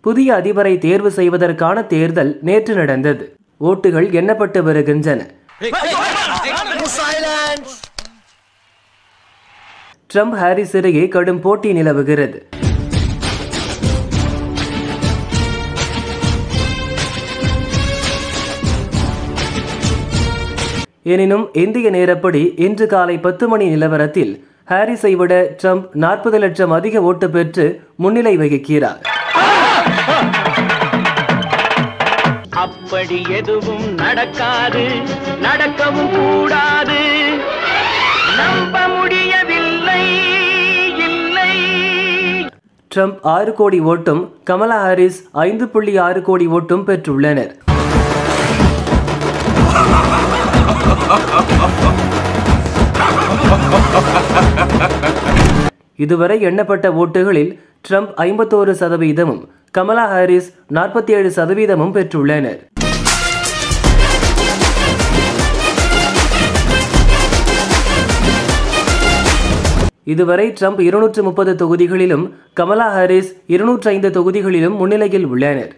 புதிய அதிபரை தேர்வு செய்வதற்கான தேர்தல் நேற்று நடந்தது ஓட்டுகள் எண்ணப்பட்டு வருகின்றன ட்ரம்ப் ஹாரிஸ் இடையே கடும் போட்டி நிலவுகிறது எனினும் இந்திய நேரப்படி இன்று காலை பத்து மணி நிலவரத்தில் ஹாரிஸை விட ட்ரம்ப் நாற்பது லட்சம் அதிக ஓட்டு பெற்று முன்னிலை வகிக்கிறார் அப்படி எதுவும் நடக்காது நடக்கவும் கூடாது நம்ப முடியவில்லை இல்லை ட்ரம்ப் ஆறு கோடி ஓட்டும் கமலா ஹாரிஸ் ஐந்து புள்ளி ஆறு கோடி ஓட்டும் பெற்றுள்ளனர் இதுவரை எண்ணப்பட்ட ஓட்டுகளில் ட்ரம்ப் ஐம்பத்தோரு சதவீதமும் கமலா ஹாரிஸ் நாற்பத்தி ஏழு சதவீதமும் பெற்றுள்ளனர் இதுவரை ட்ரம்ப் இருநூற்று முப்பது தொகுதிகளிலும் கமலா ஹாரிஸ் இருநூற்றி ஐந்து தொகுதிகளிலும் முன்னிலையில் உள்ளனர்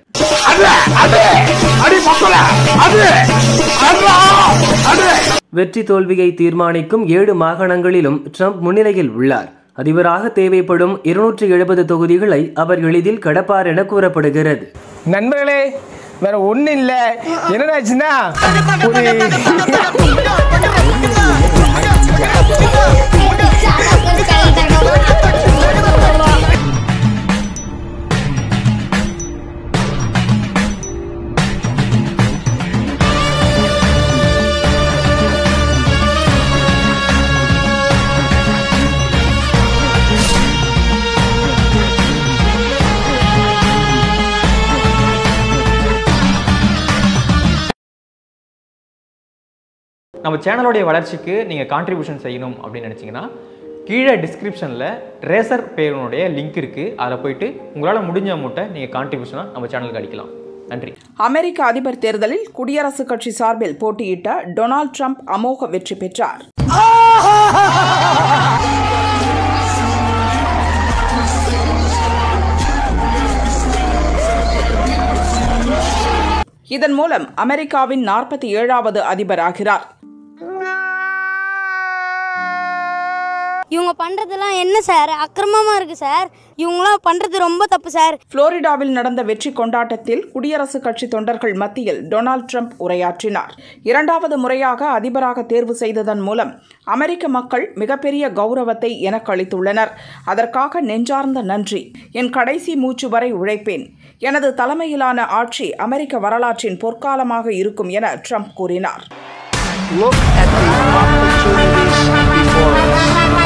வெற்றி தோல்வியை தீர்மானிக்கும் ஏழு மாகாணங்களிலும் ட்ரம்ப் முன்னிலையில் உள்ளார் அதிபராக தேவைப்படும் இருநூற்றி எழுபது தொகுதிகளை அவர் எளிதில் கடப்பார் என கூறப்படுகிறது நண்பர்களே வேற ஒண்ணும் இல்ல என்னடாச்சுன்னா ஒரு நம்ம சேனலோடைய வளர்ச்சிக்கு நீங்கள் கான்ட்ரிபியூஷன் செய்யணும் அப்படின்னு நினச்சிங்கன்னா கீழே டிஸ்கிரிப்ஷனில் ரேசர் பேருனுடைய லிங்க் இருக்குது அதில் போயிட்டு உங்களால் முடிஞ்ச அமௌண்ட்டை நீங்கள் கான்ட்ரிபியூஷனாக நம்ம சேனலுக்கு அடிக்கலாம் நன்றி அமெரிக்க அதிபர் தேர்தலில் குடியரசுக் கட்சி சார்பில் போட்டியிட்ட டொனால்ட் ட்ரம்ப் அமோக வெற்றி பெற்றார் இதன் மூலம் அமெரிக்காவின் நாற்பத்தி ஏழாவது அதிபராகிறார் இவங்க பண்றதெல்லாம் என்ன சார் அக்கிரமமா இருக்கு சார் இவங்களாம் பண்றது ரொம்ப தப்பு சார் புளோரிடாவில் நடந்த வெற்றி கொண்டாட்டத்தில் குடியரசுக் கட்சி தொண்டர்கள் மத்தியில் டொனால்ட் ட்ரம்ப் உரையாற்றினார் இரண்டாவது முறையாக அதிபராக தேர்வு செய்ததன் மூலம் அமெரிக்க மக்கள் மிகப்பெரிய கௌரவத்தை எனக்கு அளித்துள்ளனர் அதற்காக நெஞ்சார்ந்த நன்றி என் கடைசி மூச்சு வரை உழைப்பேன் எனது தலைமையிலான ஆட்சி அமெரிக்க வரலாற்றின் பொற்காலமாக இருக்கும் என ட்ரம்ப் கூறினார் Look at the opportunities before us.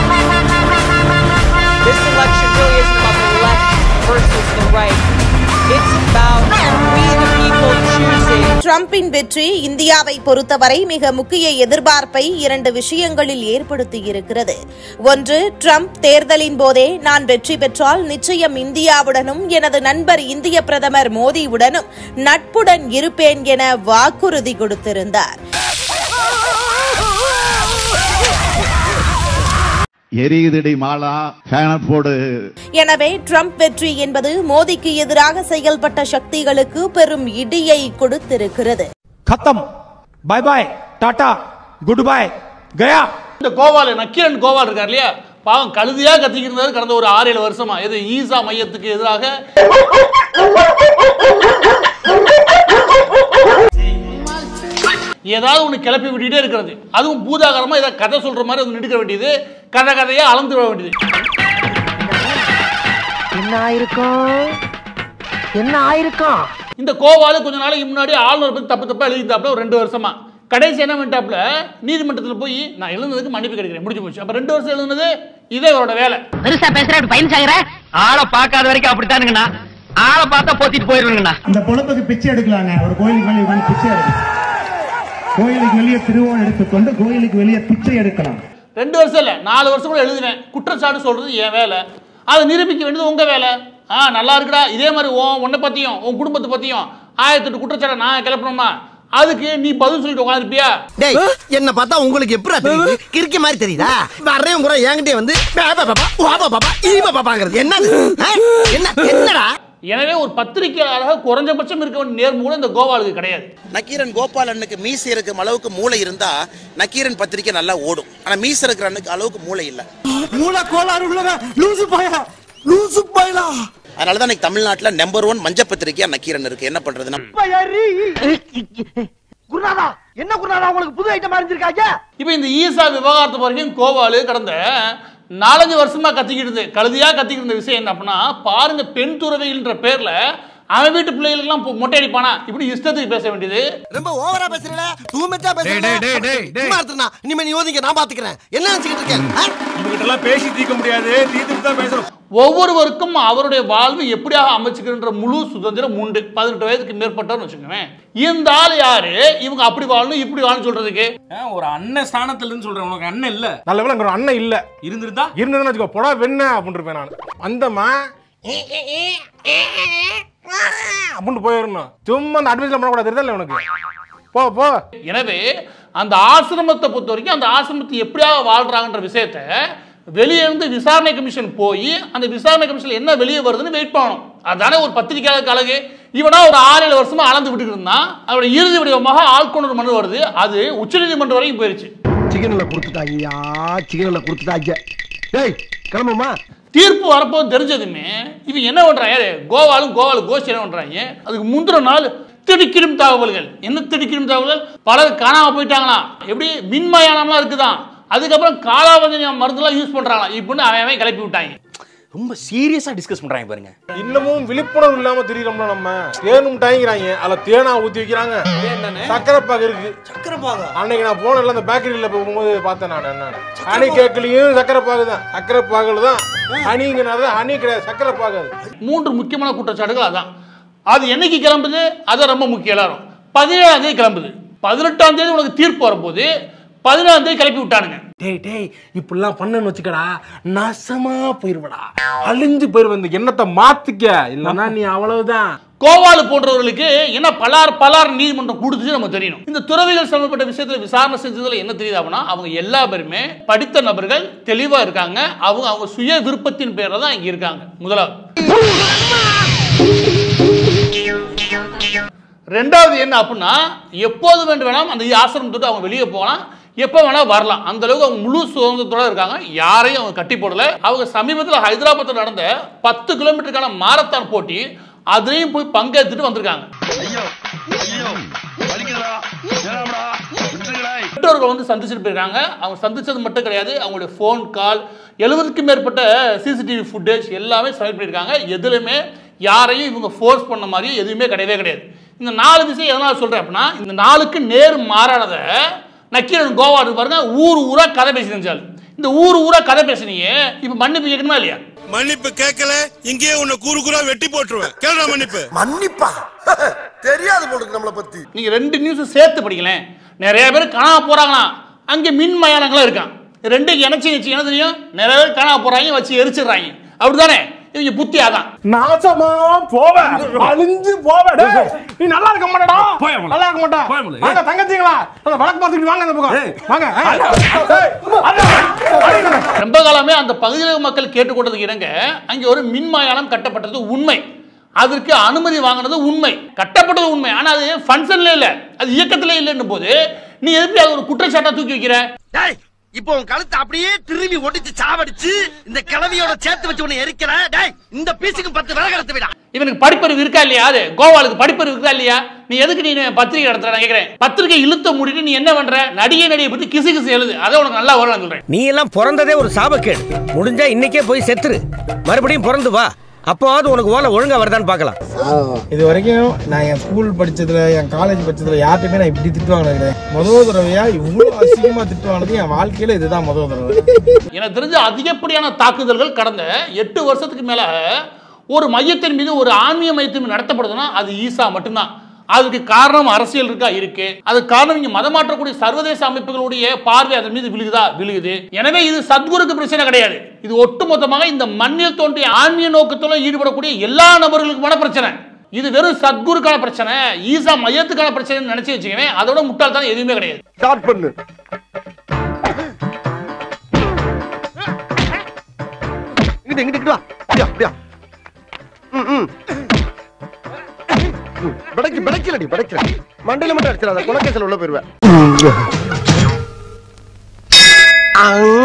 This election really isn't about the left versus the right. It's about we the people choosing. ட்ரம்பின் வெற்றி இந்தியாவை பொறுத்தவரை மிக முக்கிய எதிர்பார்ப்பை இரண்டு விஷயங்களில் ஏற்படுத்தியிருக்கிறது ஒன்று ட்ரம்ப் தேர்தலின் போதே நான் வெற்றி பெற்றால் நிச்சயம் இந்தியாவுடனும் எனது நண்பர் இந்திய பிரதமர் மோடியுடனும் நட்புடன் இருப்பேன் என வாக்குறுதி கொடுத்திருந்தார் எரியுதடி மாலா ஃபேனை போடு எனவே ட்ரம்ப் வெற்றி என்பது மோடிக்கு எதிராக செயல்பட்ட சக்திகளுக்கு பெரும் இடியை கொடுத்திருக்கிறது खत्म bye bye tata good bye गया இந்த கோவால் நக்கீரன் கோவால் இருக்கார் இல்லையா பாவம் கழுதியா கத்திக்கிட்டு இருந்தாரு கடந்த ஒரு ஆறு ஏழு வருஷமா இது ஈசா மையத்துக்கு எதிராக ஏதாவது ஒன்று கிளப்பி விட்டுட்டே இருக்கிறது அதுவும் பூதாகரமா ஏதாவது கதை சொல்ற மாதிரி வந்து நிடுக்க வேண்டியது கதை கதையா அளந்து விட வேண்டியது என்ன ஆயிருக்கும் என்ன ஆயிருக்கும் இந்த கோவால கொஞ்ச நாளைக்கு முன்னாடி ஆளுநர் பத்தி தப்பு தப்பா எழுதிட்டாப்ல ஒரு ரெண்டு வருஷமா கடைசி என்ன பண்ணிட்டாப்ல நீதிமன்றத்தில் போய் நான் எழுதுனதுக்கு மன்னிப்பு கிடைக்கிறேன் முடிஞ்சு போச்சு அப்ப ரெண்டு வருஷம் எழுதுனது இதே அவரோட வேலை பெருசா பேசுற அப்படி பயன் சாகிற ஆளை பார்க்காத வரைக்கும் அப்படித்தானுங்கண்ணா ஆளை பார்த்தா போத்திட்டு போயிருவீங்கண்ணா அந்த பொழப்புக்கு பிச்சை எடுக்கலாங்க ஒரு கோயிலுக்கு வெளியே உட்காந்து பிச்சை எடுக்கலாம் கோயிலுக்கு வெளியே திருவோம் எடுத்துக்கொண்டு கோயிலுக்கு வெளியே பிச்சை எடுக்கலாம் ரெண்டு வருஷம் இல்ல நாலு வருஷம் கூட எழுதுவேன் குற்றச்சாட்டு சொல்றது என் வேலை அதை நிரூபிக்க வேண்டியது உங்க வேலை ஆ நல்லா இருக்குடா இதே மாதிரி உன் உன்னை பத்தியும் உன் குடும்பத்தை பத்தியும் ஆயிரத்தெட்டு குற்றச்சாட்டை நான் கிளப்பணுமா அதுக்கு நீ பதில் சொல்லிட்டு உட்காந்துருப்பியா டேய் என்ன பார்த்தா உங்களுக்கு எப்படா தெரியுது கிறுக்கி மாதிரி தெரியுதா வர்றேன் கூட என்கிட்டயே வந்து பாபா பாப்பா வாபா பாப்பா ஈபா பாப்பாங்கிறது என்னது ஆ? என்ன என்னடா எனவே ஒரு பத்திரிகையாளராக குறைஞ்சபட்சம் இருக்க வேண்டிய நேர்மை கூட இந்த கோவாலுக்கு கிடையாது நக்கீரன் கோபாலனுக்கு மீசை இருக்கும் அளவுக்கு மூளை இருந்தா நக்கீரன் பத்திரிக்கை நல்லா ஓடும் ஆனா மீசை இருக்கிற அண்ணுக்கு அளவுக்கு மூளை இல்ல மூளை கோளாறு உள்ளவ லூசு பாயா லூசு பாயலா அதனாலதான் இன்னைக்கு தமிழ்நாட்டுல நம்பர் ஒன் மஞ்ச பத்திரிக்கையா நக்கீரன் இருக்கு என்ன பண்றது நம்ம குருநாதா என்ன குருநாதா உங்களுக்கு புது ஐட்டம் அறிஞ்சிருக்காங்க இப்போ இந்த ஈசா விவகாரத்தை வரைக்கும் கோவாலு கடந்த நாலஞ்சு வருஷமா கத்திக்கிட்டு இருந்து கழுதியா கத்திக்கிட்டு இருந்த விஷயம் என்ன அப்படின்னா பாருங்க பெண் துறவைன்ற பேர்ல அவன் வீட்டு பிள்ளைகளுக்கெல்லாம் பொ- மொட்டை அடிப்பானா இப்படி இஷ்டத்துக்கு பேச வேண்டியது ரொம்ப ஓவரா பேசுறல டூ மச்சா பேசுறல இனிமே நீ ஓதிங்க நான் பாத்துக்கிறேன் என்ன நினைச்சிட்டு இருக்கேன் இவங்கிட்ட எல்லாம் பேசி தீர்க்க முடியாது தீர்த்துட்டு தான் பேசணும் ஒவ்வொருவருக்கும் அவருடைய வாழ்வு எப்படியாக அமைச்சுக்கின்ற முழு சுதந்திரம் உண்டு பதினெட்டு வயதுக்கு மேற்பட்டவர்னு வச்சுக்கோங்க இந்த ஆள் யாரு இவங்க அப்படி வாழணும் இப்படி வாழணும் சொல்றதுக்கு ஒரு அண்ணன் ஸ்தானத்துல இருந்து சொல்றேன் உனக்கு அண்ணன் இல்ல நல்ல வேலை அங்க ஒரு அண்ணன் இல்ல இருந்திருந்தா இருந்ததுன்னு வச்சுக்கோ பொடா வெண்ண அப்படின்னு இருப்பேன் நான் வந்தமா அப்படின்னு போயிடணும் சும்மா அந்த அட்வைஸ்ல பண்ணக்கூடாது தெரியல உனக்கு போ போ எனவே அந்த ஆசிரமத்தை பொறுத்த வரைக்கும் அந்த ஆசிரமத்தை எப்படியாக வாழ்றாங்கன்ற விஷயத்த வெளியே இருந்து விசாரணை கமிஷன் போய் அந்த விசாரணை கமிஷன்ல என்ன வெளியே வருதுன்னு வெயிட் பண்ணணும் அதானே ஒரு பத்திரிகையாளருக்கு அழகு இவனா ஒரு ஆறு ஏழு வருஷமா அளந்து விட்டுட்டு இருந்தான் அவரோட இறுதி வடிவமாக ஆட்கொணர் மனு வருது அது உச்சநீதிமன்றம் வரைக்கும் போயிருச்சு சிக்கன்ல கொடுத்துட்டாங்கயா சிக்கன்ல கொடுத்துட்டாங்க டேய் கிளம்புமா தீர்ப்பு வரப்போது தெரிஞ்சதுமே இவன் என்ன பண்றாங்க யாரு கோவாலும் கோவாலும் கோஷ்டி என்ன பண்றாங்க அதுக்கு முந்தின நாள் திடுக்கிடும் தகவல்கள் என்ன திடுக்கிடும் தகவல்கள் பலர் காணாம போயிட்டாங்களாம் எப்படி மின்மயானம்லாம் இருக்குதான் அதுக்கப்புறம் காலாவதி மருந்துலாம் யூஸ் பண்றாங்களாம் இப்படின்னு அவன் அவன் கிளப்பி விட்டாங்க ரொம்ப சீரியஸா டிஸ்கஸ் பண்றாங்க பாருங்க இன்னமும் விழிப்புணர்வு இல்லாம தெரியறோம்ல நம்ம தேனும் டாய்ங்கிறாங்க அதுல தேனா ஊத்தி வைக்கிறாங்க சக்கரை பாகு இருக்கு சக்கரை பாகு அன்னைக்கு நான் போனல அந்த பேக்கரியில போகும்போது பார்த்தேன் நான் என்ன ஹனி கேக்லயும் சக்கரை பாகு தான் சக்கரை பாகுல தான் ஹனிங்கிறது ஹனி கிடையாது சக்கரை பாகு அது மூன்று முக்கியமான குற்றச்சாட்டுகள் அதான் அது என்னைக்கு கிளம்புது அதான் ரொம்ப முக்கியம் எல்லாரும் பதினேழாம் தேதி கிளம்புது பதினெட்டாம் தேதி உனக்கு தீர்ப்பு வரப்போகுது பதினேழாம் தேதி கிளப்பி விட்டானுங்க டேய் டேய் இப்படிலாம் பண்ணன்னு வச்சுக்கடா நாசமா போயிருவடா அழிஞ்சு போயிருவ இந்த எண்ணத்தை மாத்திக்க இல்லன்னா நீ அவ்வளவுதான் கோவாலு போன்றவர்களுக்கு என்ன பலார் பலார் நீதிமன்றம் கொடுத்துச்சு நம்ம தெரியணும் இந்த துறவிகள் சம்பந்தப்பட்ட விஷயத்துல விசாரணை செஞ்சதுல என்ன தெரியுது அப்படின்னா அவங்க எல்லா பேருமே படித்த நபர்கள் தெளிவா இருக்காங்க அவங்க அவங்க சுய விருப்பத்தின் பேர்ல தான் இங்க இருக்காங்க முதலாவது ரெண்டாவது என்ன அப்படின்னா எப்போது வேண்டும் வேணாலும் அந்த ஆசிரமம் தொட்டு அவங்க வெளியே போகலாம் எப்போ வேணா வரலாம் அந்த அளவுக்கு அவங்க முழு சுதந்திரத்தோட இருக்காங்க யாரையும் அவங்க கட்டி போடல அவங்க சமீபத்தில் ஹைதராபாத்தில் நடந்த பத்து கிலோமீட்டருக்கான மாரத்தான் போட்டி அதுலேயும் போய் பங்கேற்றுட்டு வந்திருக்காங்க பெற்றோர்கள் வந்து சந்திச்சுட்டு போயிருக்காங்க அவங்க சந்திச்சது மட்டும் கிடையாது அவங்களுடைய ஃபோன் கால் எழுபதுக்கும் மேற்பட்ட சிசிடிவி ஃபுட்டேஜ் எல்லாமே சப்மிட் பண்ணியிருக்காங்க எதுலையுமே யாரையும் இவங்க ஃபோர்ஸ் பண்ண மாதிரி எதுவுமே கிடையவே கிடையாது இந்த நாலு விஷயம் எதனால் சொல்கிறேன் அப்படின்னா இந்த நாளுக்கு நேர் மாறானதை நக்கீரன் கோவா இருக்கு பாருங்க ஊர் ஊரா கதை பேசி செஞ்சால் இந்த ஊர் ஊரா கதை பேசுனீங்க இப்போ மன்னிப்பு கேட்கணுமா இல்லையா மன்னிப்பு கேட்கல இங்கேயே உன்னை கூறு கூறா வெட்டி போட்டுருவேன் கேளுடா மன்னிப்பு மன்னிப்பா தெரியாது போடுக்கு நம்மளை பத்தி நீங்க ரெண்டு நியூஸ் சேர்த்து படிக்கலேன் நிறைய பேர் காணாம போறாங்களாம் அங்கே மின் மயானங்களும் இருக்கான் ரெண்டு இணைச்சி வச்சு என்ன தெரியும் நிறைய பேர் காணாம போறாங்க வச்சு எரிச்சிடுறாங்க அப்படிதானே இவங்க புத்தி அதான் நாசமா போவ அழிஞ்சு போவ டேய், நீ நல்லா இருக்க மாட்டடா நல்லா இருக்க மாட்டா வாங்க தங்கச்சிங்களா அந்த வழக்கு பார்த்துட்டு வாங்க அந்த பக்கம் வாங்க ஏய், ரொம்ப காலமே அந்த பகுதியில் மக்கள் கேட்டுக்கொண்டதுக்கு இணங்க அங்கே ஒரு மின்மயானம் கட்டப்பட்டது உண்மை அதற்கு அனுமதி வாங்கினது உண்மை கட்டப்பட்டது உண்மை ஆனா அது ஃபங்க்ஷன்ல இல்ல அது இயக்கத்திலே இல்லைன்னு போது நீ எதுக்கு அது ஒரு குற்றச்சாட்டா தூக்கி வைக்கிற டேய் இப்போ உன் கழுத்தை அப்படியே திரும்பி ஒடிச்சு சாவடிச்சு இந்த கிளவியோட சேர்த்து வச்சு உன்னை எரிக்கிற டேய் இந்த பீஸுக்கு பத்து விறகு எடுத்து விடா இவனுக்கு படிப்பறிவு இருக்கா இல்லையா அது கோவாலுக்கு படிப்பறிவு இருக்கா இல்லையா நீ எதுக்கு நீ பத்திரிகை நடத்துற நான் கேட்கிறேன் பத்திரிகை இழுத்த மூடிட்டு நீ என்ன பண்ற நடிகை நடிகை பத்தி கிசு கிசு எழுது அதை உனக்கு நல்லா வரும் நான் சொல்றேன் நீ எல்லாம் பிறந்ததே ஒரு சாபக்கேடு முடிஞ்சா இன்னைக்கே போய் செத்துரு மறுபடியும் பிறந்து வா அப்போவாவது உனக்கு ஓலை ஒழுங்கா வருதான்னு பார்க்கலாம் இது வரைக்கும் நான் என் ஸ்கூல் படிச்சதுல என் காலேஜ் படிச்சதுல யார்ட்டுமே நான் இப்படி திட்டு வாங்கினது கிடையாது முதல் தடவையா இவ்வளவு அசிங்கமா திட்டு வாங்கினது என் வாழ்க்கையில இதுதான் முதல் தடவை எனக்கு தெரிஞ்ச அதிகப்படியான தாக்குதல்கள் கடந்த எட்டு வருஷத்துக்கு மேல ஒரு மையத்தின் மீது ஒரு ஆன்மீக மையத்தின் மீது நடத்தப்படுதுன்னா அது ஈசா மட்டும்தான் அதுக்கு காரணம் அரசியல் இருக்கா இருக்கு அதுக்கு காரணம் இங்க மதமாற்றக்கூடிய சர்வதேச அமைப்புகளுடைய பார்வை அதன் மீது விழுகுதா விழுகுது எனவே இது சத்குருக்கு பிரச்சனை கிடையாது இது ஒட்டுமொத்தமாக இந்த மண்ணில் தோன்றிய ஆன்மீக நோக்கத்தில் ஈடுபடக்கூடிய எல்லா நபர்களுக்குமான பிரச்சனை இது வெறும் சத்குருக்கான பிரச்சனை ஈசா மையத்துக்கான பிரச்சனை நினைச்சு வச்சுக்கவே அதோட முட்டாள்தான் எதுவுமே கிடையாது ஸ்டார்ட் பண்ணு இங்கிட்டு இங்கிட்டு இங்கிட்டு வா அப்படியா அப்படியா ம் ம் படைக்கு படைக்கலடி படைக்கல மண்டையில மட்டும் அடிச்சிடாத குலக்கேசல் உள்ள போயிருவேன்